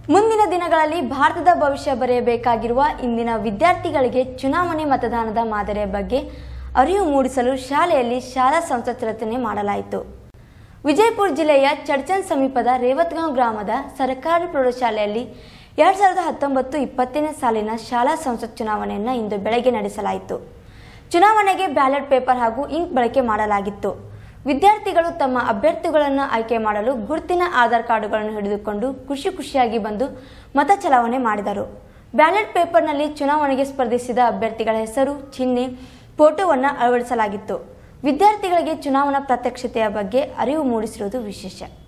ಮುಂದಿನ ದಿನಗಳಲ್ಲಿ ಭಾರತದ ಭವಿಷ್ಯ ಬರೆಯಬೇಕಾಗಿರುವ ಇಂದಿನ ವಿದ್ಯಾರ್ಥಿಗಳಿಗೆ ಚುನಾವಣೆ ಮತದಾನದ ಮಾದರಿಯ ಬಗ್ಗೆ ಅರಿವು ಮೂಡಿಸಲು ಶಾಲೆಯಲ್ಲಿ ಶಾಲಾ ಸಂಸತ್ ರಚನೆ ಮಾಡಲಾಯಿತು ವಿಜಯಪುರ ಜಿಲ್ಲೆಯ ಚಡ್ಚನ್ ಸಮೀಪದ ರೇವತ್ಗಾಂವ್ ಗ್ರಾಮದ ಸರ್ಕಾರಿ ಪ್ರೌಢಶಾಲೆಯಲ್ಲಿ ಎರಡ್ ಸಾವಿರದ ಹತ್ತೊಂಬತ್ತು ಇಪ್ಪತ್ತನೇ ಸಾಲಿನ ಶಾಲಾ ಸಂಸತ್ ಚುನಾವಣೆಯನ್ನು ಇಂದು ಬೆಳಗ್ಗೆ ನಡೆಸಲಾಯಿತು ಚುನಾವಣೆಗೆ ಬ್ಯಾಲೆಟ್ ಪೇಪರ್ ಹಾಗೂ ಇಂಕ್ ಬಳಕೆ ಮಾಡಲಾಗಿತ್ತು ವಿದ್ಯಾರ್ಥಿಗಳು ತಮ್ಮ ಅಭ್ಯರ್ಥಿಗಳನ್ನು ಆಯ್ಕೆ ಮಾಡಲು ಗುರುತಿನ ಆಧಾರ್ ಕಾರ್ಡುಗಳನ್ನು ಹಿಡಿದುಕೊಂಡು ಖುಷಿ ಖುಷಿಯಾಗಿ ಬಂದು ಮತ ಚಲಾವಣೆ ಮಾಡಿದರು ಬ್ಯಾಲೆಟ್ ಪೇಪರ್ನಲ್ಲಿ ಚುನಾವಣೆಗೆ ಸ್ಪರ್ಧಿಸಿದ ಅಭ್ಯರ್ಥಿಗಳ ಹೆಸರು ಚಿಹ್ನೆ ಫೋಟೋವನ್ನು ಅಳವಡಿಸಲಾಗಿತ್ತು ವಿದ್ಯಾರ್ಥಿಗಳಿಗೆ ಚುನಾವಣಾ ಪ್ರತ್ಯಕ್ಷತೆಯ ಬಗ್ಗೆ ಅರಿವು ಮೂಡಿಸಿರುವುದು ವಿಶೇಷ